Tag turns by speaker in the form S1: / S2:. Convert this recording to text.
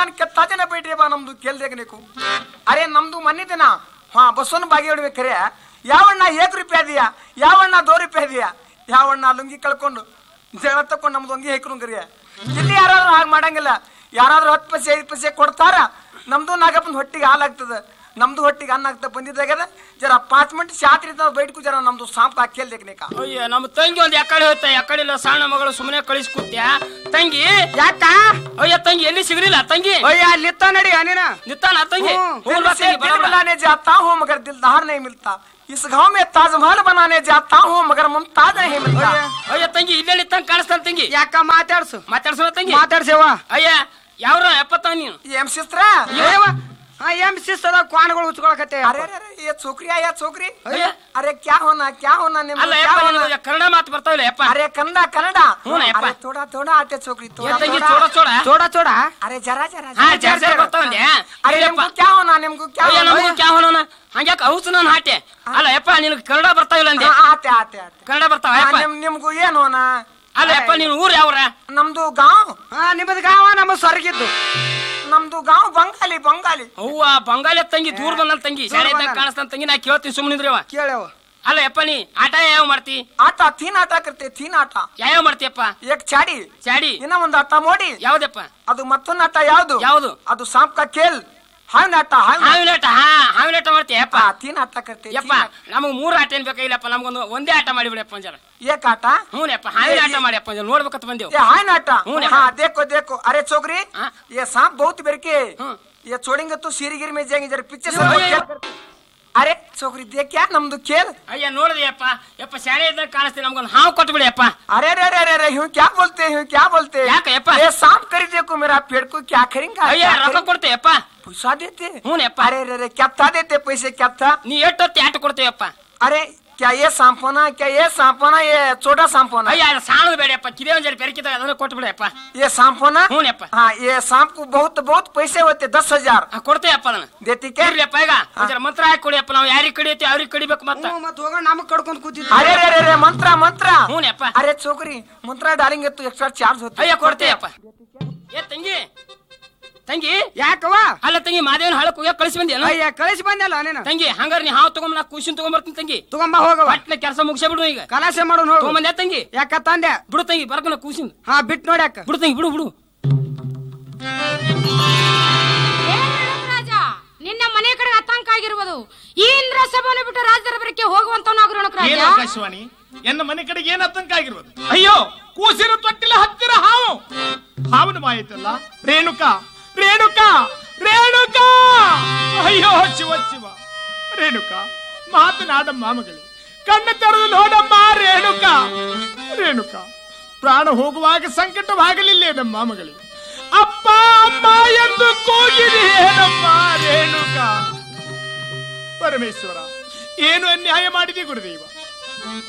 S1: ನಿಂತಾನ ಕೆತ್ತಾಜನ ಬೇಡ್ರಿ ಬಾ ನಮ್ದು ಕೇಳ್ದೇಗ ನೀಕು ಅರೆ ನಮ್ದು ಮನೆ ದಿನ ಹಾ ಬಸವನ ಬಾಗಿ ಹೊಡ್ಬೇಕಾರೆ ಯಾವಣ್ಣ ಏಕ್ ರೂಪಾಯಿ ಅದೀಯ ಯಾವಣ್ಣ ದೋ ರೂಪಾಯಿ ಅದೀಯ ಯಾವಣ್ಣ ಲುಂಗಿ ಕಳ್ಕೊಂಡು ಜಗಳ ತಕೊಂಡು ನಮ್ದು ಅಂಗಿ ಹೇಕ್ರಂಗ್ರಿ ಇಲ್ಲಿ ಯಾರಾದ್ರೂ ಹಾಗೆ ಮಾಡಂಗಿಲ್ಲ ಯಾರಾದ್ರೂ ಹತ್ತು ಪೈಸೆ ಐದು ಪೈಸೆ ಕೊಡ್ತಾರ ನಮ್ದು ನಾಗಪ್ಪನ ಹೊಟ್ಟಿಗೆ ಹಾಲಾಗ್ತದ ನಮ್ದು ಹೊಟ್ಟಿಗೆ ಅನ್ನ ಆಗ್ತಾ ಬಂದಿದ್ದಾಗದ ಜರ ಪಾಂಚ್ ಮಿನಿಟ್ ಶಾತ್ರಿ ಬೈಟ್ಕು ಜರ ನಮ್ದು ಸಾಂಪ್ ಕೇಳ್ದೇಗ ನೀಕ
S2: ಅಯ್ಯ ನಮ್ಮ ತಂಗಿ ಒಂದ್ ಯಾಕಡೆ ಹೋಯ್ತ ಯಾಕಡೆ ಇಲ್ಲ ಸಣ್ಣ ಮಗಳು ಸುಮ್ಮನೆ ಕಳಿಸ್ ಕೂತ್ಯಾ ತಂಗಿ
S3: ಯಾಕ
S2: ಅಯ್ಯ ತಂಗಿ ಎಲ್ಲಿ ಸಿಗ್ಲಿಲ್ಲ ತಂಗಿ
S3: ಅಯ್ಯ ಅಲ್ಲಿತ್ತ ನಡಿ ನೀನ
S2: ನಿತ್ತಾನ ತಂಗಿ
S3: ಹ್ಮ್.
S2: ಹೋಗ್ಲಿ ಬಾ
S1: दिल से
S2: ತಂಗಿ, ಬಾ,
S1: दिल
S2: ಬಾ.
S1: मिलाने जाता हूँ मगर दिलदार नहीं मिलता इस गांव में ताजमहल बनाने जाता हूँ मगर मुमताज नहीं मिलता
S3: ಅಯ್ಯ
S2: ಅಯ್ಯ ತಂಗಿ ಇಲ್ಲೇ ನಿತ್ತಂಗ್ ಕಾಣಿಸ್ತಾನ ತಂಗಿ
S3: ಯಾಕ ಮಾತಾಡ್ಸು
S2: ಮಾತಾಡ್ಸೋಣ ತಂಗಿ
S3: ಮಾತಾಡ್ಸೇವ
S2: ಅಯ್ಯ ಯಾವ್ರ ಎಪ್ಪತ್ತ ನೀನು
S1: ये एम सिस्टर
S3: ಏವ ಹಾ ಎಂ ಶಿಸ್ತದ ಕ್ವಾನ್ಗಳು ಉಚ್ಕೊಳಕತ್ತೆ
S1: अरे अरे अरे ये छोकरी आया छोकरी
S2: अरे।
S1: अरे क्या होना क्या होना निम्न
S2: ಅಲ್ಲ
S1: क्या
S2: ಯಪ್ಪ
S1: होना
S2: ನಿನಗೆ ಕನ್ನಡ ಮಾತು ಬರ್ತಾವಿಲ್ಲ ಯಪ್ಪ
S1: अरे कन्नडा कन्नडा
S2: हूँ ना, यप्पा।
S1: अरे थोड़ा थोड़ा आते छोकरी
S2: ಏ
S1: थोड़ा
S2: ತಂಗಿ
S1: थोड़ा
S2: ಚೋಡ ಚೋಡ
S3: ಚೋಡ ಚೋಡ
S1: अरे जरा जरा
S2: ಹಾ
S1: जरा,
S2: ಜರ
S1: जरा,
S2: ಜರ
S1: जरा।
S2: ಬರ್ತಾವಲ್ಯ
S1: अरे
S2: ಯಪ್ಪ
S1: निम्को क्या होना निम्को क्या
S2: ಅಯ್ಯ
S1: होना
S2: ನಮಗೂ ಕ್ಯಾ ಹೋನೋನ ಹಂಗ್ಯಾಕ ಔಸ್ ನಾನು ಹಾಟೆ ಅಲ್ಲ ಯಪ್ಪ ನಿನಗೆ ಕನ್ನಡ ಬರ್ತಾವಿಲ್ಲ ಅಂದೆ
S1: हाँ, आते आते आते
S2: ಕನ್ನಡ ಬರ್ತಾವ
S1: हाँ,
S2: ಯಪ್ಪ
S1: निम निम्को ಏನ್ ಹೋನಾ
S2: ಅಲ್ಲ ಯಪ್ಪ ನೀನು ಊರ್ ಯಾವ್ರ
S1: ನಮ್ದು ಗಾಂವ್
S3: ಹಾ ನಿಮ್ಮದ್ ಗಾವ ನಮ್ಮ ಸ್ವರ್ಗಿದ್ದು
S1: ನಮ್ದು ಗಾಂವ್ ಬಂಗಾಲಿ ಬಂಗಾಲಿ
S2: ಅವ್ವ ಬಂಗಾಲಿ ತಂಗಿ ದೂರ ಬಂದಲ್ ತಂಗಿ
S3: ದೂರ
S2: ಶಾಲೆ ಇದ್ದಾಗ
S3: ಬಂದಾನ.
S2: ಕಾಣಿಸ್ತಾನ ತಂಗಿ ನಾ ಕೇಳ್ತೀನಿ ಸುಮ್ಮನಿದ್ರವ
S3: ಕೇಳವ
S2: ಅಲ್ಲ ಯಪ್ಪ ನೀ ಆಟ ಯಾವ ಮಾಡ್ತಿ
S1: ಆಟ ತೀನ್ ಆಟ ಕರ್ತೆ ತೀನ್ ಆಟ
S2: ಯಾವ್ಯಾವ ಮಾಡ್ತೀಯಪ್ಪ
S1: ಏಕ್ ಚಾಡಿ
S2: ಚಾಡಿ
S1: ಇನ್ನ ಒಂದು ಆಟ ಮೋಡಿ
S2: ಯಾವ್ದಪ್ಪ
S1: ಅದು ಮತ್ತೊಂದು ಆಟ ಯಾವ್ದು
S2: ಯಾವ್ದು
S1: ಅದು ಸಾಂಪ್ ಕಾ ಖೇಲ್ ಹಾವಿನ ಆಟ ಹಾವಿನ
S2: ಹಾವಿನ ಆಟ ಹಾ ಹಾವಿನ ಆಟ ಮಾಡ್ತೀಯ ಯಪ್ಪ
S1: ಆ, ತೀನ್ ಆಟ ಕರ್ತೆ
S2: ಯಪ್ಪ ನಮಗ್ ಮೂರ್ ಆಟ ಏನ್ ಬೇಕಾಗಿಲ್ಲಪ್ಪ ನಮ್ಗೊಂದು ಒಂದೇ ಆಟ ಮಾಡಿಬಿಡಪ್ಪ ಒಂಜರ
S1: ಏಕ್ ಆಟ
S2: ಹ್ಞೂ ಯಪ್ಪ ಹಾವಿನ ಆಟ ಮಾಡಿಯಪ್ಪ ಒಂಜರ ನೋಡ್ಬೇಕಂತ ಬಂದೇವು
S1: ये हाय नाटा
S2: हूँ ना।
S1: हाँ देखो देखो अरे छोकरी
S2: हाँ।
S1: ये सांप बहुत बेर के
S2: हूँ।
S1: ये छोड़ेंगे तो सीरीगिरी में जाएंगे जरा पीछे से
S2: अरे,
S1: वो
S2: अरे,
S1: खेल करते- अरे छोकरी देख क्या नಮ್ದು खेल
S2: ಅಯ್ಯ ನೋಡಿದೆ ಯಪ್ಪ ಯಪ್ಪ ಶಾಲೆ ಇದ್ದಾಗ ಕಾಣಿಸ್ತೀನಿ ನಮ್ಗೊಂದು ಹಾವು ಕೊಟ್ಬಿಡಿ ಯಪ್ಪ
S1: अरे अरे अरे अरे अरे यूं क्या बोलते हैं यूं क्या बोलते हैं
S2: क्या कहे, अप्पा?
S1: ये सांप कर देखो मेरा पेड़ को क्या करेंगे
S2: ಅಯ್ಯ
S1: क्या
S2: ರೊಕ್ಕ
S1: करेंगे?
S2: ಕೊಡ್ತೇವೆ ಯಪ್ಪ
S1: पैसा देते
S2: हूँ ना, अप्पा।
S1: अरे अरे अरे क्या था देते पैसे क्या था
S2: ನೀ ಎಷ್ಟೊತ್ತಿ ಆಟ ಕೊಡ್ತೇವಪ್ಪ
S1: अरे क्या ये सांप होना क्या ये सांप होना ये छोटा सांप होना
S2: ಅಯ್ಯ ಅದು ಸಾಣದು ಬೇಡಪ್ಪ ಕಿದೇ ಒಂಜರ ಬೆರಕಿದಾಗ ಅದನ್ನ ಕೊಟ್ಬಿಡಪ್ಪ
S1: ये सांप होना
S2: हूँ ना, अप्पा।
S1: हाँ ये सांप को बहुत बहुत पैसे होते दस हजार
S2: ಕೊಡ್ತೇವಪ್ಪ ಅದನ್ನ
S1: देती क्या
S2: ಇರ್ಲಿಯಪ್ಪ ಈಗ ಒಂಚರ ಮಂತ್ರ ಹಾಕಿ ಕೊಡಿಯಪ್ಪ ನಾವು ಯಾರಿಗೆ ಕಡಿಯತ್ತಿ ಅವ್ರಿಗೆ ಕಡಿಬೇಕು ಮತ್ತ
S3: ಹ್ಞೂ ಮತ್ ಹೋಗೋಣ ನಮಗ್ ಕಡ್ಕೊಂಡ್ ಕೂತಿದ್ದ
S1: अरे अरे अरे मंत्र मंत्र
S2: ಹ್ಞೂ ಯಪ್ಪ
S1: अरे छोकरी मंत्र डालेंगे तो एक्स्ट्रा चार्ज होता
S2: ಅಯ್ಯ ಕೊಡ್ತೇವಪ್ಪ ಏ ತಂಗಿ ತಂಗಿ
S3: ಯಾಕವ
S2: ಅಲ್ಲ ತಂಗಿ ಮಾದೇವನ ಹಳಕ್ ಹೋಗ್ಯಾಕ ಕಳಿಸಿ ಬಂದೇನು
S3: ಅಯ್ಯ ಕಳಿಸಿ ಬಂದಲ್ಲ ನೀನು
S2: ತಂಗಿ ಹಂಗಾರ ನೀ ಹಾವು ತಗೊಂಡ್ ನಾ ಖುಷಿನ್ ತಗೊಂಬರ್ತೀನಿ ತಂಗಿ
S3: ತಗೊಂಬ ಹೋಗವ
S2: ಪಟ್ನ ಕೆಲಸ ಮುಗಿಸೇ ಬಿಡು ಈಗ
S3: ಕಲಾಸೆ ಮಾಡೋಣ ಹೋಗು
S2: ತಗೊಂಬಂದೆ ತಂಗಿ
S3: ಯಾಕ ತಂದೆ
S2: ಬಿಡು ತಂಗಿ ಬರ್ಕನ ಕೂಸಿನ್
S3: ಹಾ ಬಿಟ್ ನೋಡ್ಯಾಕ
S2: ಬಿಡು ತಂಗಿ ಬಿಡು ಬಿಡು
S4: ಏ ರಾಜ ನಿನ್ನ ಮನೆ ಕಡೆ ಆತಂಕ ಆಗಿರುವುದು ಈ ಇಂದ್ರ ಸಭೆಯನ್ನು ಬಿಟ್ಟು ರಾಜದರಬರಕ್ಕೆ ಹೋಗುವಂತವನಾಗು ರೇಣುಕರಾಜ
S5: ಏನು ಆಕಾಶವಾಣಿ ಎನ್ನ ಮನೆ ಕಡೆಗೆ ಏನ್ ಆತಂಕ ಆಗಿರ್ಬೋದು ಅಯ್ಯೋ ಕೂಸಿನ ತೊಟ್ಟಿಲ ಹತ್ತಿರ ಹಾವು ಹಾವನ ಮಾಯಿತಲ್ಲ ರೇಣುಕಾ ರೇಣುಕಾ ರೇಣುಕಾ ಅಯ್ಯೋ ಶಿವ ಶಿವ ರೇಣುಕಾ ಮಾತನಾಡಮ್ಮ ಮಗಳೇ ಕಣ್ಣು ತೆರೆದು ನೋಡಮ್ಮ ರೇಣುಕಾ ರೇಣುಕಾ ಪ್ರಾಣ ಹೋಗುವಾಗ ಸಂಕಟವಾಗಲಿಲ್ಲೇನಮ್ಮ ಮಗಳೇ ಅಪ್ಪ ಅಮ್ಮ ಎಂದು ಕೂಗಿದೆಯೇನಮ್ಮ ರೇಣುಕಾ ಪರಮೇಶ್ವರ ಏನು ಅನ್ಯಾಯ ಮಾಡಿದೆ ಗುರುದೇವ